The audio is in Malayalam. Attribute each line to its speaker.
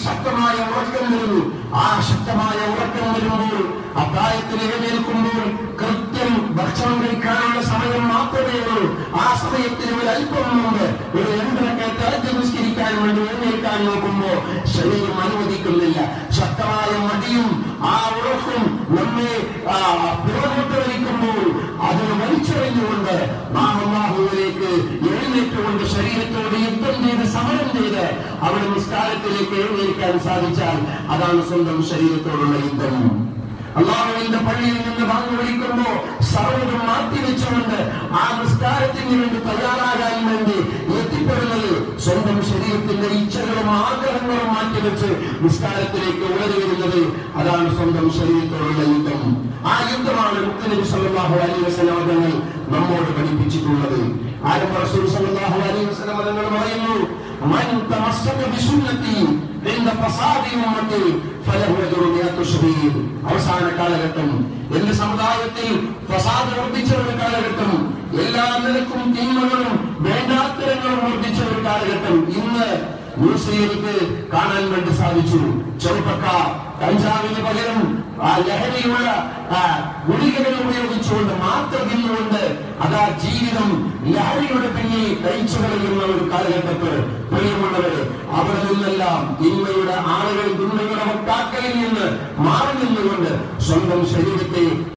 Speaker 1: ശക്തമായ ഉറക്കം വരുന്നു ആ ശക്തമായ ഉറക്കം വരുമ്പോൾ അത്തായത്തിന് എഴുന്നേൽക്കുമ്പോൾ കൃത്യം ഭക്ഷണം കഴിക്കാനുള്ള സമയം മാത്രമേ ഉള്ളൂ ആ സമയത്തിന് ഒരു അല്പം മുമ്പ് ഒരു രണ്ടരക്കെ തരത്തിൽ നിസ്കരിക്കാൻ വേണ്ടി എഴുന്നേൽക്കാൻ നോക്കുമ്പോ ശരീരം അനുവദിക്കുന്നില്ല ശക്തമായ മടിയും ആ ഉറക്കും നമ്മെ ആ, പിറകോട്ട് വലിക്കുമ്പോൾ അതിന് വലിച്ചെറിഞ്ഞുകൊണ്ട് നാം അള്ളാഹുവിലേക്ക് എഴുന്നേറ്റുകൊണ്ട് ശരീരത്തോട് യുദ്ധം ചെയ്ത് സമരം ചെയ്ത് അവിടെ നിസ്കാരത്തിലേക്ക് എഴുന്നേൽക്കാൻ സാധിച്ചാൽ അതാണ് സ്വന്തം ശരീരത്തോടുള്ള യുദ്ധം അള്ളാഹുവിന്റെ പള്ളിയിൽ നിന്ന് വാങ്ങി വിളിക്കുമ്പോ സർവ്വതും മാറ്റിവെച്ചുകൊണ്ട് ആ നിസ്കാരത്തിന് വേണ്ടി തയ്യാറാകാൻ വേണ്ടി എത്തിപ്പെടുന്നത് സ്വന്തം ശരീരത്തിന്റെ ഇച്ഛകളും ആഗ്രഹങ്ങളും മാറ്റിവെച്ച് നിസ്കാരത്തിലേക്ക് ഉയരി വരുന്നത് അതാണ് സ്വന്തം ശരീരത്തോടുള്ള യുദ്ധം ആ യുദ്ധമാണ് മുത്തനബി സല്ലല്ലാഹു അലൈഹി വസല്ലം തങ്ങൾ നമ്മോട് പഠിപ്പിച്ചിട്ടുള്ളത് ആരും റസൂൽ സല്ലല്ലാഹു അലൈഹി വസല്ലം തങ്ങൾ പറയുന്നു മൻ തമസ്സക ബിസുന്നതി ഇന്ന ഫസാദി ഉമ്മത്തി ഫലഹു അജ്റു മിഅത്തു ശഹീദ് അവസാന കാലഘട്ടം എന്റെ സമുദായത്തിൽ ഫസാദ് വർദ്ധിച്ച ഒരു കാലഘട്ടം എല്ലാ നിലക്കും തിന്മകളും വേണ്ടാത്തരങ്ങളും വർദ്ധിച്ച ഒരു കാലഘട്ടം ഇന്ന് ന്യൂസിലേക്ക് കാണാൻ വേണ്ടി സാധിച്ചു ചെറുപ്പക്കാർ കഞ്ചാവിന് പകരം ആ ലഹരിയുള്ള ആ, ഗുളികകൾ ഉപയോഗിച്ചുകൊണ്ട് മാത്രം തിന്നുകൊണ്ട് അതാ ജീവിതം ലഹരിയുടെ പിന്നിൽ കഴിച്ചു കളയുന്ന ഒരു കാലഘട്ടത്ത് പ്രിയമുള്ളവര് അവിടെ നിന്നെല്ലാം തിന്മയുടെ ആളുകൾ തിന്മയുടെ വക്താക്കളിൽ നിന്ന് മാറി നിന്നുകൊണ്ട് സ്വന്തം ശരീരത്തെ